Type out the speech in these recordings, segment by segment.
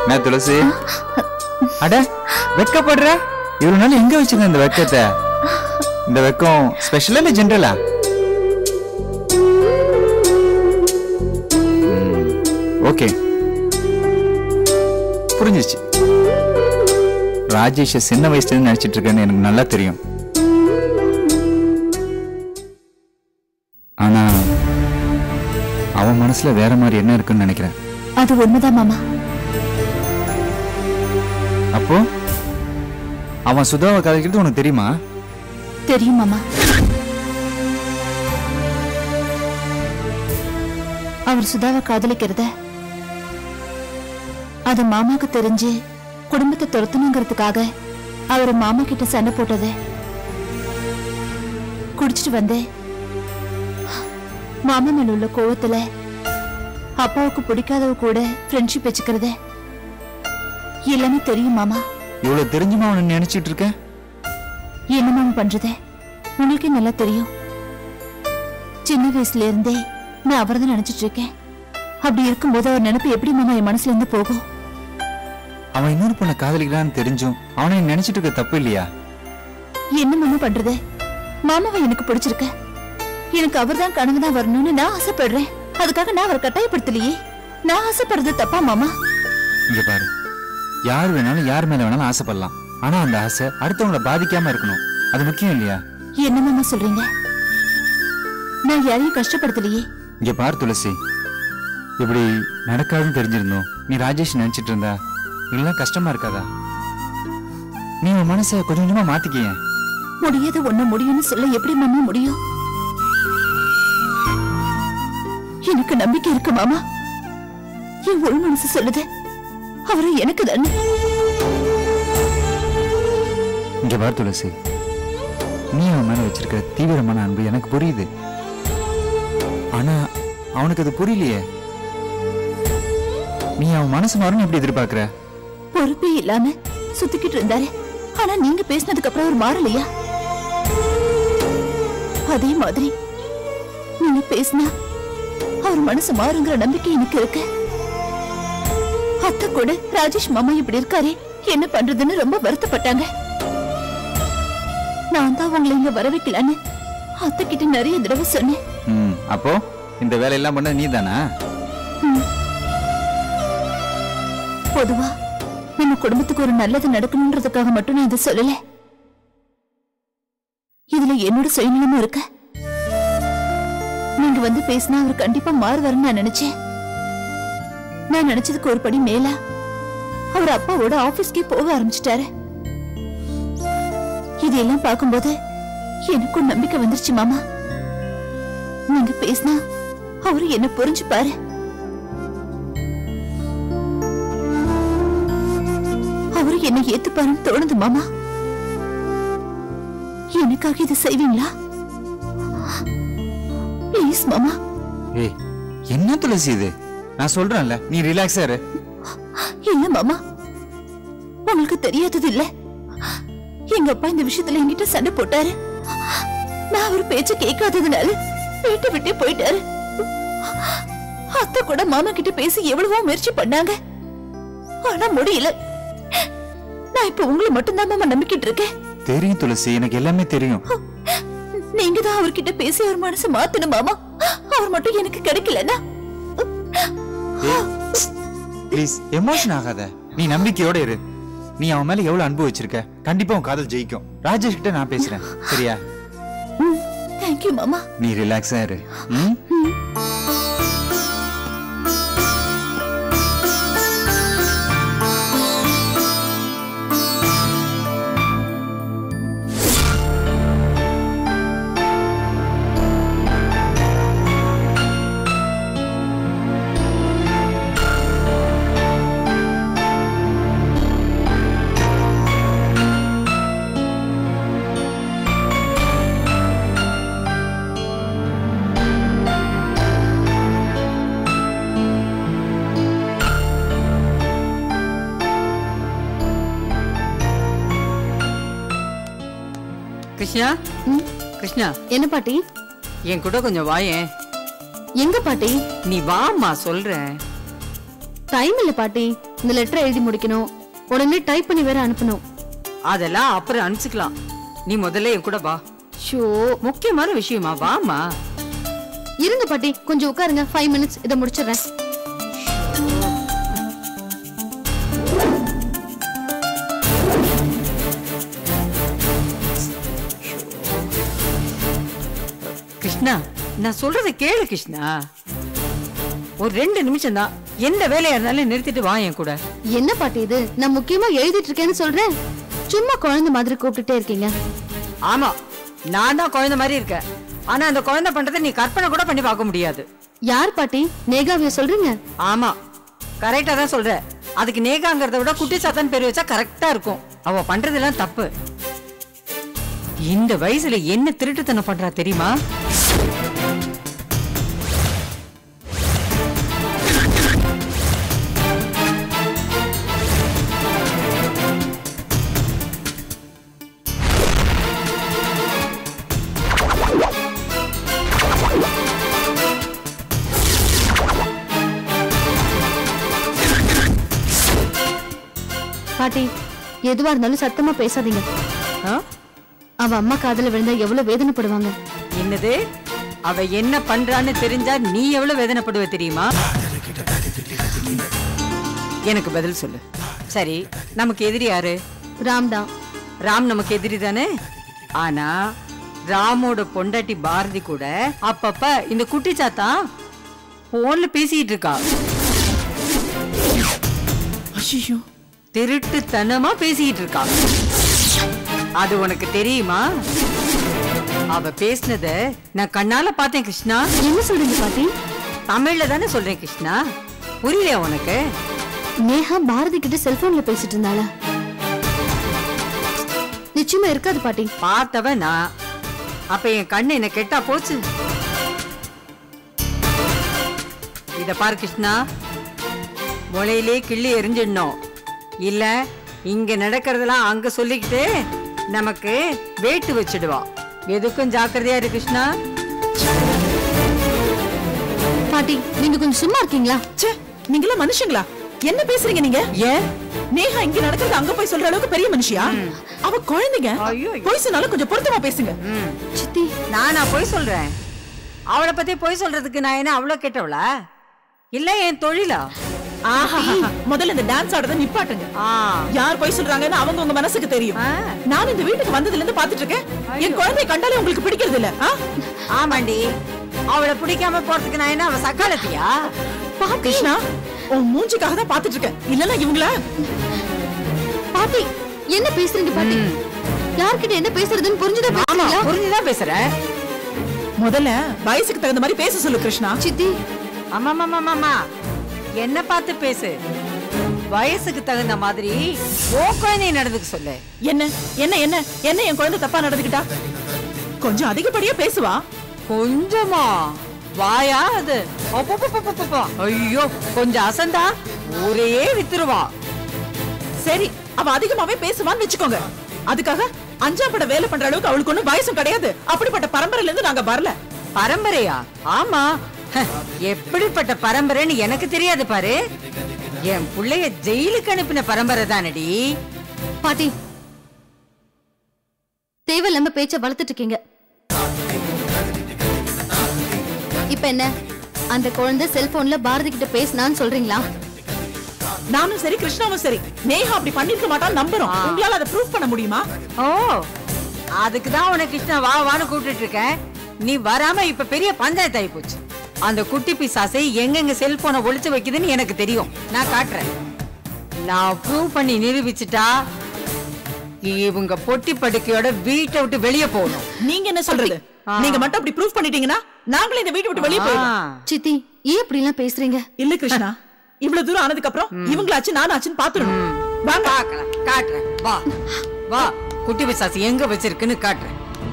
என்ன துளசி அட வெக்கப்படுற இவ்வளவு நாள் எங்க வச்சிருந்த இந்த வெக்கத்தை இந்த வெக்கம் ஸ்பெஷலா இல்ல ஜென்ரலா ஓகே புரிஞ்சிச்சு ராஜேஷ சின்ன வயசுல இருந்து நினைச்சிட்டு இருக்கேன்னு எனக்கு நல்லா தெரியும் ஆனா அவன் மனசுல வேற மாதிரி என்ன இருக்குன்னு நினைக்கிறேன் அது உண்மைதான் மாமா அப்போ அவன் சுதாவை கதைக்கிறது உனக்கு தெரியுமா தெரியும் மாமா அவர் சுதாவை காதலிக்கிறத அது மாமாக்கு தெரிஞ்சு குடும்பத்தை துரத்தணுங்கிறதுக்காக அவர் மாமா கிட்ட சண்டை போட்டது குடிச்சிட்டு வந்து மாமா மேல உள்ள கோவத்துல அப்பாவுக்கு பிடிக்காதவ கூட ஃப்ரெண்ட்ஷிப் வச்சுக்கிறது எல்லாமே தெரியும் மாமா இவ்வளவு தெரிஞ்சுமா அவனை நினைச்சிட்டு இருக்க என்ன மாமா பண்றது உங்களுக்கே நல்லா தெரியும் சின்ன வயசுல இருந்தே நான் அவரை தான் நினைச்சிட்டு இருக்கேன் அப்படி இருக்கும்போது அவர் நினைப்பு எப்படி மாமா என் மனசுல இருந்து போகும் அவன் இன்னொரு பொண்ணை காதலிக்கிறான்னு தெரிஞ்சும் அவனை நீ நினைச்சிட்டு இருக்க தப்பு இல்லையா என்ன மாமா பண்றது மாமாவை எனக்கு பிடிச்சிருக்க எனக்கு அவர் தான் கனவு தான் வரணும்னு நான் ஆசைப்படுறேன் அதுக்காக நான் அவரை கட்டாயப்படுத்தலையே நான் ஆசைப்படுறது தப்பா மாமா இங்க பாரு யார் வேணாலும் யார் மேல வேணாலும் ஆசைப்படலாம் ஆனா அந்த ஆசை அடுத்தவங்கள பாதிக்காம இருக்கணும் அது முக்கியம் இல்லையா என்ன மாமா சொல்றீங்க நான் யாரையும் கஷ்டப்படுத்தலையே இங்க பார் துளசி இப்படி நடக்காதுன்னு தெரிஞ்சிருந்தோம் நீ ராஜேஷ் நினைச்சிட்டு இருந்தா இதெல்லாம் கஷ்டமா இருக்காதா நீ உன் மனசை கொஞ்சம் கொஞ்சமா மாத்திக்கிய முடியாத ஒண்ணு முடியும்னு சொல்ல எப்படி மாமா முடியும் எனக்கு நம்பிக்கை இருக்கு மாமா என் உள் மனசு சொல்லுது அவரு எனக்கு தானே இங்க பார் துளசி நீ அவன் மேல வச்சிருக்கிற தீவிரமான அன்பு எனக்கு புரியுது ஆனா அவனுக்கு அது புரியலையே நீ அவன் மனசு மாறும்னு எப்படி எதிர்பார்க்கிற பொறுப்பே இல்லாம சுத்திக்கிட்டு இருந்தாரு ஆனா நீங்க பேசினதுக்கு அப்புறம் அவர் மாறலையா அதே மாதிரி நீங்க பேசினா அவர் மனசு மாறுங்கிற நம்பிக்கை எனக்கு இருக்கு அத்தை கூட ராஜேஷ் மாமா இப்படி இருக்காரே என்ன பண்றதுன்னு ரொம்ப வருத்தப்பட்டாங்க நான் தான் உங்களை இங்க வர வைக்கலான்னு அத்தை கிட்ட நிறைய தடவை சொன்னேன் ம் அப்போ இந்த வேலையெல்லாம் பண்ண நீ தானா பொதுவா நம்ம குடும்பத்துக்கு ஒரு நல்லது நடக்கணுன்றதுக்காக மட்டும் நான் இதை சொல்லல இதுல என்னோட சுயநலமும் இருக்க நீங்க வந்து பேசினா அவர் கண்டிப்பா மாறுவாருன்னு நான் நினைச்சேன் நான் நினைச்சதுக்கு ஒரு படி மேல அவர் அப்பாவோட ஆபீஸ்க்கே போக ஆரம்பிச்சிட்டாரு இதெல்லாம் பார்க்கும்போது எனக்கும் நம்பிக்கை வந்துருச்சு மாமா நீங்க பேசினா அவரு என்ன புரிஞ்சுப்பாரு அவரு என்ன ஏத்துப்பாருன்னு தோணுது மாமா எனக்காக இதை செய்வீங்களா ப்ளீஸ் மாமா ஏய் என்ன துளசி இது நான் சொல்றேன்ல நீ ரிலாக்ஸா இரு இல்ல மாமா உங்களுக்கு தெரியாதது இல்ல எங்க அப்பா இந்த விஷயத்துல என்கிட்ட சண்டை போட்டாரு நான் அவர் பேச்ச கேட்காததுனால வீட்டை விட்டே போயிட்டாரு அத்தை கூட மாமா கிட்ட பேசி எவ்வளவோ முயற்சி பண்ணாங்க ஆனா முடியல நான் இப்ப உங்களை மட்டும்தான் மாமா நம்பிக்கிட்டு இருக்கேன் தெரியும் துளசி எனக்கு எல்லாமே தெரியும் நீங்க தான் அவர்கிட்ட பேசி அவர் மனசு மாத்தணும் மாமா அவர் மட்டும் எனக்கு கிடைக்கலன்னா ப்ளீஸ் எமோஷன் ஆகாத நீ நம்பிக்கையோட இரு நீ அவன் மேல எவ்வளவு அன்பு வச்சிருக்க கண்டிப்பா உன் காதல் ஜெயிக்கும் ராஜேஷ் கிட்ட நான் பேசுறேன் சரியா தேங்க்யூ மாமா நீ ரிலாக்ஸா இரு ம்? கிருஷ்ணா கிருஷ்ணா என்ன பாட்டி என் கூட கொஞ்சம் வாயேன் எங்க பாட்டி நீ வாம்மா சொல்றேன் டைம் இல்ல பாட்டி இந்த லெட்டர் எழுதி முடிக்கணும் உடனே டைப் பண்ணி வேற அனுப்பணும் அதெல்லாம் அப்புறம் அனுப்பிச்சுக்கலாம் நீ முதல்ல என் கூட வா ஷோ முக்கியமான விஷயமா வாமா இருங்க பாட்டி கொஞ்சம் உட்காருங்க ஃபைவ் மினிட்ஸ் இதை முடிச்சிடுறேன் கிருஷ்ணா நான் சொல்றதை கேளு கிருஷ்ணா ஒரு ரெண்டு நிமிஷம் தான் எந்த வேலையா இருந்தாலும் நிறுத்திட்டு வா என் கூட என்ன பாட்டி இது நான் முக்கியமா எழுதிட்டு இருக்கேன்னு சொல்றேன் சும்மா குழந்தை மாதிரி கூப்பிட்டுட்டே இருக்கீங்க ஆமா நான் தான் குழந்தை மாதிரி இருக்கேன் ஆனா அந்த குழந்தை பண்றதை நீ கற்பனை கூட பண்ணி பார்க்க முடியாது யார் பாட்டி நேகாவிய சொல்றீங்க ஆமா கரெக்டா தான் சொல்ற அதுக்கு நேகாங்கிறத விட குட்டி சாத்தான் பேர் வச்சா கரெக்டா இருக்கும் அவ பண்றதெல்லாம் தப்பு இந்த வயசுல என்ன திருட்டுத்தனம் பண்றா தெரியுமா பாட்டி எதுவா இருந்தாலும் சத்தமா பேசாதீங்க ஆ? அவ அம்மா காதுல விழுந்தா எவ்வளவு வேதனைப்படுவாங்க என்னது அவ என்ன பண்றான்னு தெரிஞ்சா நீ எவ்வளவு வேதனைப்படுவ தெரியுமா எனக்கு பதில் சொல்லு சரி நமக்கு எதிரி யாரு ராம் தான் ராம் நமக்கு எதிரி தானே ஆனா ராமோட பொண்டாட்டி பாரதி கூட அப்பப்ப இந்த குட்டி சாத்தா போன்ல பேசிட்டு இருக்கா ஐயோ திருட்டுத்தனமா பேசிட்டு இருக்கா அது உனக்கு தெரியுமா அவ பேசினத நான் கண்ணால பார்த்தேன் கிருஷ்ணா என்ன சொல்றீங்க பாட்டி தமிழ்ல தானே சொல்றேன் கிருஷ்ணா புரியலையா உனக்கு நேஹா பாரதி கிட்ட செல்போன்ல பேசிட்டு இருந்தாளா நிச்சயமா இருக்காது பாட்டி பார்த்தவ நான் அப்ப என் கண்ணு என்ன கெட்டா போச்சு இத பாரு கிருஷ்ணா முளையிலே கிள்ளி எரிஞ்சிடணும் இல்ல இங்க நடக்கிறதெல்லாம் அங்க சொல்லிக்கிட்டு நமக்கு வேட்டு வச்சிடுவா எதுக்கும் ஜாக்கிரதையா இரு கிருஷ்ணா பாட்டி நீங்க கொஞ்சம் சும்மா இருக்கீங்களா ச்சே நீங்களா மனுஷங்களா என்ன பேசுறீங்க நீங்க ஏன் நேஹா இங்க நடக்கிறது அங்க போய் சொல்ற அளவுக்கு பெரிய மனுஷியா அவ குழந்தைங்க ஐயோ. போய் சொன்னாலும் கொஞ்சம் பொருத்தமா பேசுங்க ம். சித்தி நானா பொய் சொல்றேன் அவளை பத்தி பொய் சொல்றதுக்கு நான் என்ன அவ்வளவு கெட்டவளா இல்ல என் தொழிலா ஆஹா முதல்ல இந்த டான்ஸ் ஆடுறத நிப்பாட்டுங்க ஆ யார் போய் சொல்றாங்கன்னு அவங்க உங்க மனசுக்கு தெரியும் ஆ. நான் இந்த வீட்டுக்கு வந்ததுல இருந்து பாத்துட்டு இருக்கேன் என் குழந்தைய கண்டாலே உங்களுக்கு பிடிக்கிறது இல்ல ஆ? ஆமாண்டி அவளை பிடிக்காம போறதுக்கு நான் என்ன அவ சக்காலத்தியா பா கிருஷ்ணா உன் மூஞ்சிக்காக தான் பாத்துட்டு இருக்கேன் இல்லன்னா இவங்கள பாட்டி என்ன பேசுறீங்க பாட்டி யார்கிட்ட என்ன பேசுறதுன்னு புரிஞ்சுதான் ஆமா பேசுறீங்களா புரிஞ்சுதான் பேசுற முதல்ல வயசுக்கு தகுந்த மாதிரி பேச சொல்லு கிருஷ்ணா சித்தி ஆமா ஆமா ஆமா என்ன பார்த்து பேசு வயசுக்கு தகுந்த மாதிரி ஓ குழந்தைய நடந்துக்க சொல்லு என்ன என்ன என்ன என்ன என் குழந்தை தப்பா நடந்துக்கிட்டா கொஞ்சம் அதிகப்படியா பேசுவா கொஞ்சமா வாயா அது அப்பப்பப்பப்பப்பப்பா. ஐயோ கொஞ்சம் அசந்தா ஊரையே வித்துருவா சரி அவ அதிகமாவே பேசுவான்னு வச்சுக்கோங்க அதுக்காக அஞ்சாப்பட வேலை பண்ற அளவுக்கு அவளுக்கு ஒண்ணும் வயசும் கிடையாது அப்படிப்பட்ட பரம்பரையில இருந்து நாங்க வரல பரம்பரையா ஆமா ஹ, எப்படிப்பட்ட பரம்பரைன்னு எனக்கு தெரியாது பாரு என் புள்ளைய ஜெயிலுக்கு அனுப்பின பரம்பரை தானடி பாட்டி தேவையில்லாம பேச்ச வளர்த்துட்டு இருக்கீங்க இப்ப என்ன அந்த குழந்தை செல்போன்ல பாரதி கிட்ட பேசினான்னு சொல்றீங்களா நானும் சரி கிருஷ்ணாவும் சரி நேஹா அப்படி பண்ணிருக்க மாட்டான்னு நம்புறோம் உங்களால அதை ப்ரூவ் பண்ண முடியுமா ஓ அதுக்கு தான் உனக்கு கிருஷ்ணா வா வான்னு கூப்பிட்டுட்டு இருக்கேன் நீ வராம இப்ப பெரிய பஞ்சாயத்து ஆகி போச்சு அந்த குட்டி பிசாசை எங்கெங்க செல்போனை ஒளிச்சு வைக்குதுன்னு எனக்கு தெரியும் நான் காட்டுறேன் நான் ப்ரூவ் பண்ணி நிரூபிச்சிட்டா இவங்க பொட்டி படுக்கையோட வீட்டை விட்டு வெளியே போகணும் நீங்க என்ன சொல்றது நீங்க மட்டும் அப்படி ப்ரூவ் பண்ணிட்டீங்கன்னா நாங்களே இந்த வீட்டை விட்டு வெளியே போயிடுவோம் ஆ. சித்தி ஏன் இப்படி எல்லாம் பேசுறீங்க இல்ல கிருஷ்ணா இவ்வளவு தூரம் ஆனதுக்கு அப்புறம் இவங்களாச்சு நானாச்சுன்னு பாத்துடணும் வாங்க பார்க்கலாம் காட்டுறேன் வா வா குட்டி பிசாசு எங்க வச்சிருக்குன்னு காட்டுறேன்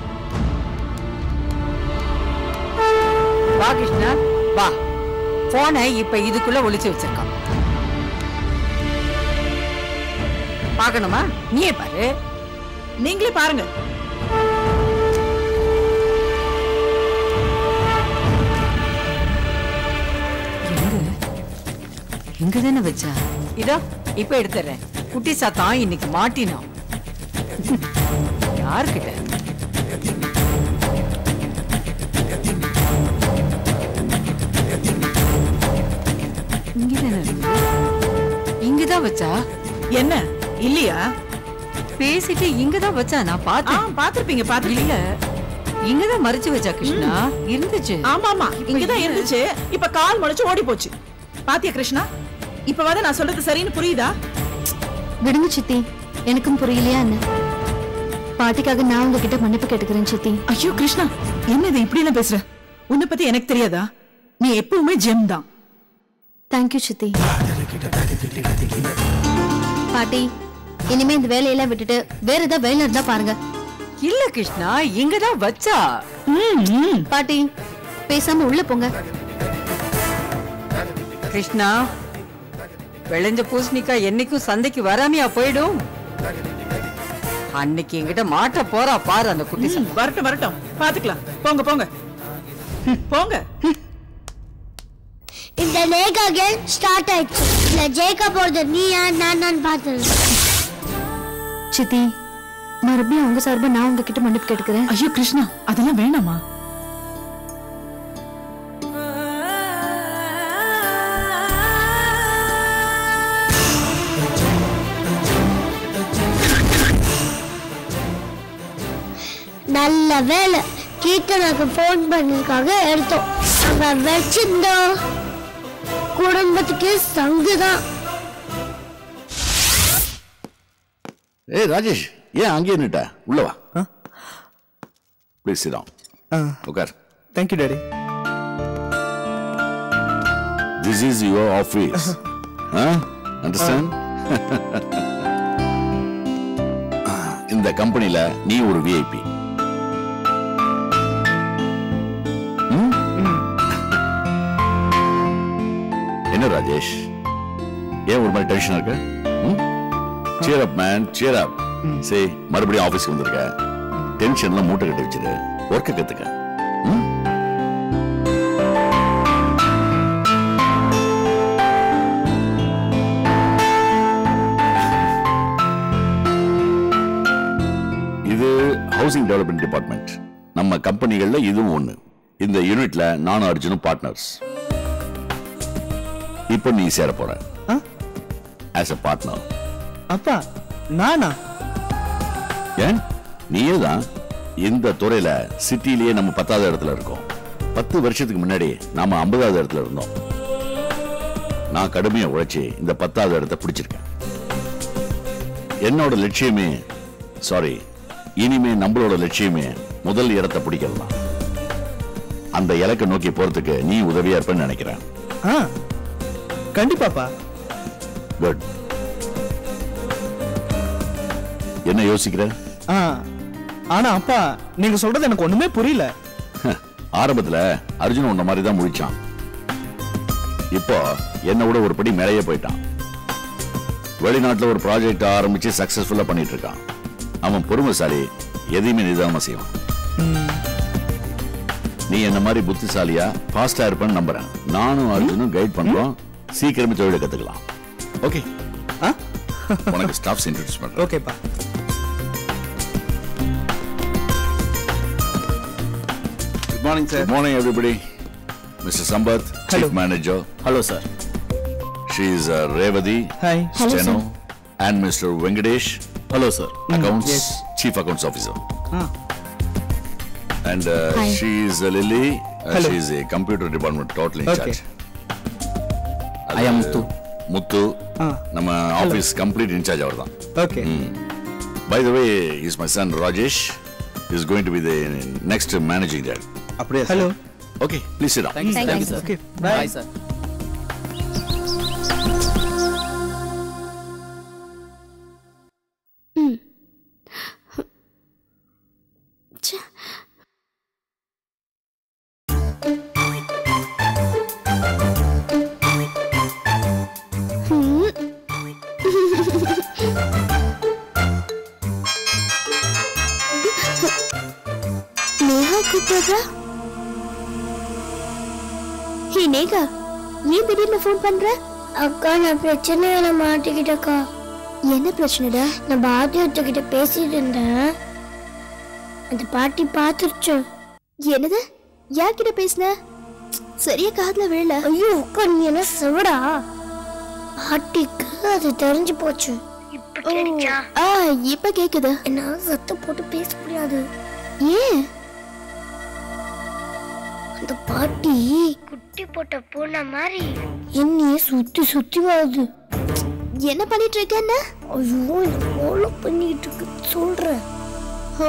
வா கிருஷ்ணா வா போனை இப்ப இதுக்குள்ள ஒளிச்சு வச்சிருக்கான் பார்க்கணுமா நீயே பாரு நீங்களே பாருங்க இங்க தானே வச்சா இதோ இப்ப எடுத்துறேன் குட்டி சாத்தான் இன்னைக்கு மாட்டினோம் யாருக்கிட்ட இங்கதானே இருக்கு. இங்கதான் வச்சா என்ன இல்லையா பேசிட்டு இங்கதான் வச்சா நான் ஆ பார்த்தேன் பாத்திருப்பீங்க இல்ல பாத்திருப்பீங்க இங்கதான் மறைச்சு வச்சா கிருஷ்ணா இருந்துச்சு ஆமா ஆமா இங்கதான் இல்ல. இருந்துச்சு இப்ப கால் முளைச்சு ஓடி போச்சு பாத்தியா கிருஷ்ணா இப்ப வந்து நான் சொல்றது சரின்னு புரியுதா விடுங்க சித்தி எனக்கும் புரியலையா என்ன பாட்டிக்காக நான் உங்ககிட்ட மன்னிப்பு கேட்டுக்கிறேன் சித்தி ஐயோ கிருஷ்ணா என்ன இது இப்படி எல்லாம் பேசுற உன்னை பத்தி எனக்கு தெரியாதா நீ எப்பவுமே ஜெம் தான் தேங்க்யூ சித்தி பாட்டி இனிமே இந்த வேலையெல்லாம் விட்டுட்டு வேற ஏதாவது வேலை இருந்தா பாருங்க இல்ல கிருஷ்ணா இங்கதான் வச்சா ம், ம். பாட்டி பேசாம உள்ள போங்க கிருஷ்ணா விளைஞ்ச பூசணிக்காய் என்னைக்கும் சந்தைக்கு வராமையா போயிடும் அன்னைக்கு என்கிட்ட மாட்ட போறா பாரு அந்த குட்டி ம், வரட்டும் வரட்டும் பாத்துக்கலாம் போங்க போங்க ம், போங்க இந்த லேகா கேம் ஸ்டார்ட் ஆயிடுச்சு இல்ல ஜெயிக்க போறது நீயா நான் பார்த்தது சித்தி மறுபடியும் அவங்க சார்பா நான் உங்ககிட்ட மன்னிப்பு கேட்டுக்கிறேன் ஐயோ கிருஷ்ணா அதெல்லாம் வேணாமா நல்ல வேலை கீர்த்தனாக்கு ஃபோன் பண்ணிருக்காக எடுத்தோம் அங்க வச்சிருந்தோம் குடும்பத்துக்கு சங்கு தான் ஏய் ராஜேஷ் ஏன் அங்கேயே நிட்ட உள்ள வா ப்ளீஸ் சிடம் உட்கார் thank you daddy this is your office understand இந்த கம்பெனில நீ ஒரு விஐபி என்ன ராஜேஷ் ஏன் ஒரு மாதிரி டென்ஷனா இருக்க சேர் அப் மேன் சேர் அப் சரி மறுபடியும் ஆபீஸ்க்கு வந்திருக்க டென்ஷன்லாம் மூட்டை கட்டி வச்சிரு ஒர்க்க கத்துக்க ம்? இது ஹவுசிங் டெவலப்மெண்ட் டிபார்ட்மெண்ட் நம்ம கம்பெனிகள்ல இதுவும் ஒண்ணு இந்த யூனிட்ல நானும் அர்ஜுனும் பார்ட்னர்ஸ் இப்போ நீ சேர போற ஆ? ஆஸ் அ பார்ட்னர் அப்பா நானா ஏன் நீயே தான் இந்த துறையில சிட்டிலேயே நம்ம பத்தாவது இடத்துல இருக்கோம் பத்து வருஷத்துக்கு முன்னாடி நாம ஐம்பதாவது இடத்துல இருந்தோம் நான் கடுமையா உழைச்சி இந்த பத்தாவது இடத்தை பிடிச்சிருக்கேன் என்னோட லட்சியமே சாரி இனிமே நம்மளோட லட்சியமே முதல் இடத்தை பிடிக்கிறது தான் அந்த இலக்கை நோக்கி போறதுக்கு நீ உதவியா இருப்பேன்னு நினைக்கிறேன் ஆ கண்டிப்பாப்பா குட் என்ன யோசிக்கிற ஆ ஆனா அப்பா நீங்க சொல்றது எனக்கு ஒண்ணுமே புரியல ஆரம்பத்துல அர்ஜுன் உன்ன மாதிரி தான் முழிச்சான் இப்போ என்னை விட ஒரு படி மேலேயே போயிட்டான் வெளிநாட்டுல ஒரு ப்ராஜெக்ட் ஆரம்பிச்சு சக்சஸ்ஃபுல்லா பண்ணிட்டு இருக்கான் அவன் பொறுமைசாலி எதையுமே நிதானமா செய்வான் நீ என்ன மாதிரி புத்திசாலியா ஃபாஸ்டா இருப்பேன்னு நம்புறேன் நானும் அர்ஜுனும் கைட் பண்றோம் சீக்கிரமே தொழிலை கத்துக்கலாம் ஓகே ஆ உனக்கு ஸ்டாஃப்ஸ் இன்ட்ரடியூஸ் பண்றேன் ஓகேப்பா good morning sir Good morning, everybody. Mr. Sambath, Hello. Chief Manager. Hello sir She is uh, Revati, Hi. Hello, Steno, and Mr. Venkatesh, hello sir Accounts, yes. Chief Accounts Officer. Ah And uh, Hi. she is uh, Lily. Uh, Hello. she is a computer department totally in Okay. charge. I am அது Muthu. Muthu ஆ நம்ம office complete incharge அவர் தான் okay by the way is my son Rajesh is going to be the next managing director அப்படியே hello okay please sit thank you sir thank you sir okay bye bye sir Neha கூப்பிடுறா hey Neha ஏன் திடீர்னு phone பண்ற அக்கா நான் பிரச்சனையில மாட்டிக்கிட்டக்கா என்ன பிரச்சனைடா நான் பாத்தியத்துக்கிட்ட பேசிட்டு இருந்தேன் அந்த பாட்டி பார்த்துருச்சு என்னது யார்கிட்ட பேசுன சரியா காதுல விழல ஐயோ அக்கா நீ என்ன செவடா பாட்டிக்கு அது தெரிஞ்சு போச்சு இப்ப கேட்டுச்சா ஆ இப்ப கேக்குது என்னால சத்தம் போட்டு பேச முடியாது ஏன் அந்த பாட்டி குட்டி போட்ட பூனை மாதிரி என்னைய சுத்தி சுத்தி வருது என்ன பண்ணிட்டு இருக்கேன்னு ஐயோ இது ஃபாலோ பண்ணிட்டு இருக்கு சொல்றேன் ஓ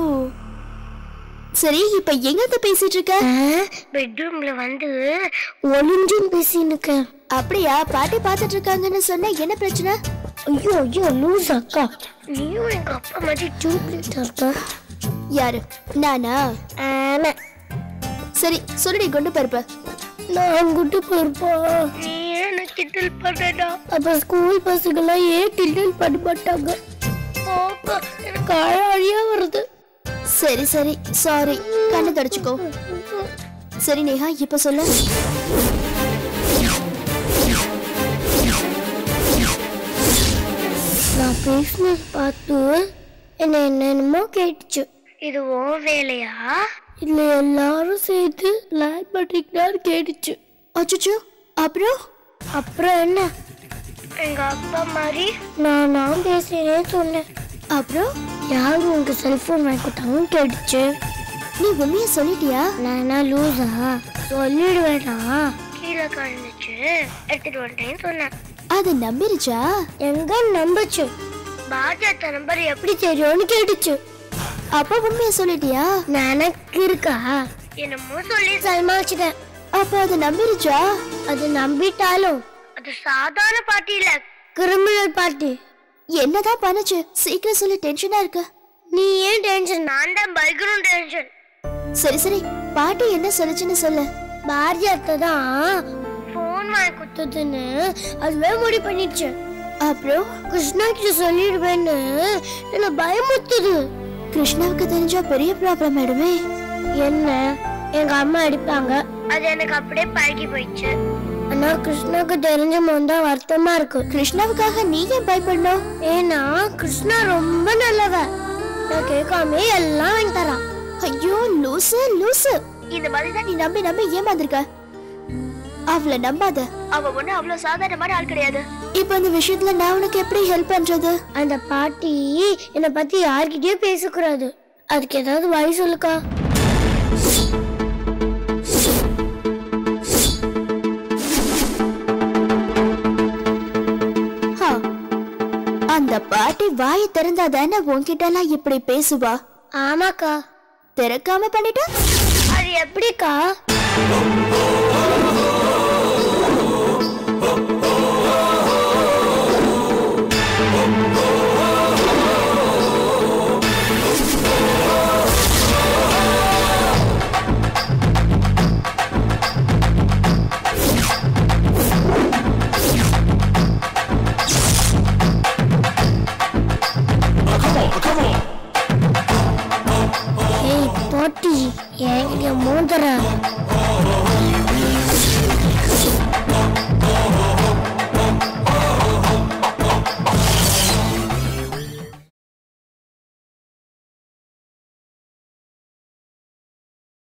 சரி இப்ப எங்க இருந்து பேசிட்டு இருக்க பெட்ரூம்ல வந்து ஒளிஞ்சும் பேசினுக்க அப்படியா பாட்டி பாத்துட்டு இருக்காங்கன்னு சொன்ன என்ன பிரச்சனை ஐயோ ஐயோ லூஸ் அக்கா நீயும் எங்க அப்பா மாதிரி டியூப்லைட் இருக்க யாரு நானா ஆமா சரி சொல்லுடி குண்டு பருப்பு நான் குட்டு பொறுப்பா நீ என்ன கிண்டல் பண்ணடா அப்ப ஸ்கூல் பசங்கெல்லாம் ஏன் கிண்டல் பண்ண மாட்டாங்க பாப்பா எனக்கு அழகியா வருது சரி சரி சாரி கண்ணு தொடச்சுக்கோ சரி நேஹா இப்ப சொல்லு நான் பேசினது பார்த்து என்ன என்னென்னமோ கேட்டுச்சு இது ஓ வேலையா இல்ல எல்லாரும் சேர்த்து பிளான் பண்ணிக்கிட்டாரு கேட்டுச்சு அச்சோ அப்புறம் அப்புறம் என்ன எங்க அப்பா மாதிரி நான் நான் பேசுறேன்னு சொன்னேன் அப்புறம் யாரும் உங்க செல்போன் வாங்கி கொடுத்தாங்கன்னு கேட்டுச்சு நீ உண்மையா சொல்லிட்டியா நான் என்ன லூசா சொல்லிடுவேனா கீழே கழுந்துச்சு எடுத்துட்டு வந்துட்டேன்னு சொன்னேன் அது நம்பிருச்சா எங்க நம்புச்சு பாஜக நம்பர் எப்படி தெரியும்னு கேட்டுச்சு அப்ப உண்மையா சொல்லிட்டியா எனக்கு இருக்கா என்னமோ சொல்லி சமாளிச்சிட்டேன் அப்ப அது நம்பிருச்சா அது நம்பிட்டாலும் அது சாதாரண பார்ட்டி இல்ல கிரிமினல் பார்ட்டி என்னதான் பண்ணுச்சு சீக்கிரம் சொல்லி டென்ஷனா இருக்கு நீ ஏன் டென்ஷன் நான் தான் பயங்கரம் டென்ஷன் சரி சரி பாட்டி என்ன சொல்லுச்சுன்னு சொல்லு பாரதி அத்தை தான் ஃபோன் வாங்கி கொடுத்ததுன்னு அதுவே முடிவு பண்ணிடுச்சு அப்புறம் கிருஷ்ணா கிட்ட சொல்லிடுவேன்னு என்ன பயமுத்துது கிருஷ்ணாவுக்கு தெரிஞ்சா பெரிய ப்ராப்ளம் ஆயிடுமே என்ன எங்க அம்மா அடிப்பாங்க அது எனக்கு அப்படியே பழகி போயிடுச்சு ஆனா கிருஷ்ணாவுக்கு தெரிஞ்ச போது வருத்தமா இருக்கு கிருஷ்ணாவுக்காக நீ ஏன் பயப்படணும் ஏன்னா கிருஷ்ணா ரொம்ப நல்லவ நான் கேட்காம எல்லாம் வாங்கி தரான் ஐயோ லூசு லூசு இந்த மாதிரி தான் நீ நம்பி நம்பி ஏமாந்திருக்க அவளை நம்பாத அவ ஒண்ணு அவ்வளவு சாதாரணமான ஆள் கிடையாது இப்ப இந்த விஷயத்துல நான் உனக்கு எப்படி ஹெல்ப் பண்றது அந்த பாட்டி என்னை பத்தி யார்கிட்டயும் பேசக்கூடாது அதுக்கு ஏதாவது வழி சொல்லுக்கா ஹா, அந்த பாட்டி வாயை திறந்தா தானே உன்கிட்ட எல்லாம் இப்படி பேசுவா ஆமாக்கா திறக்காம பண்ணிட்டா அது எப்படிக்கா ஏய் பாட்டி என்கிட்ட மோதுற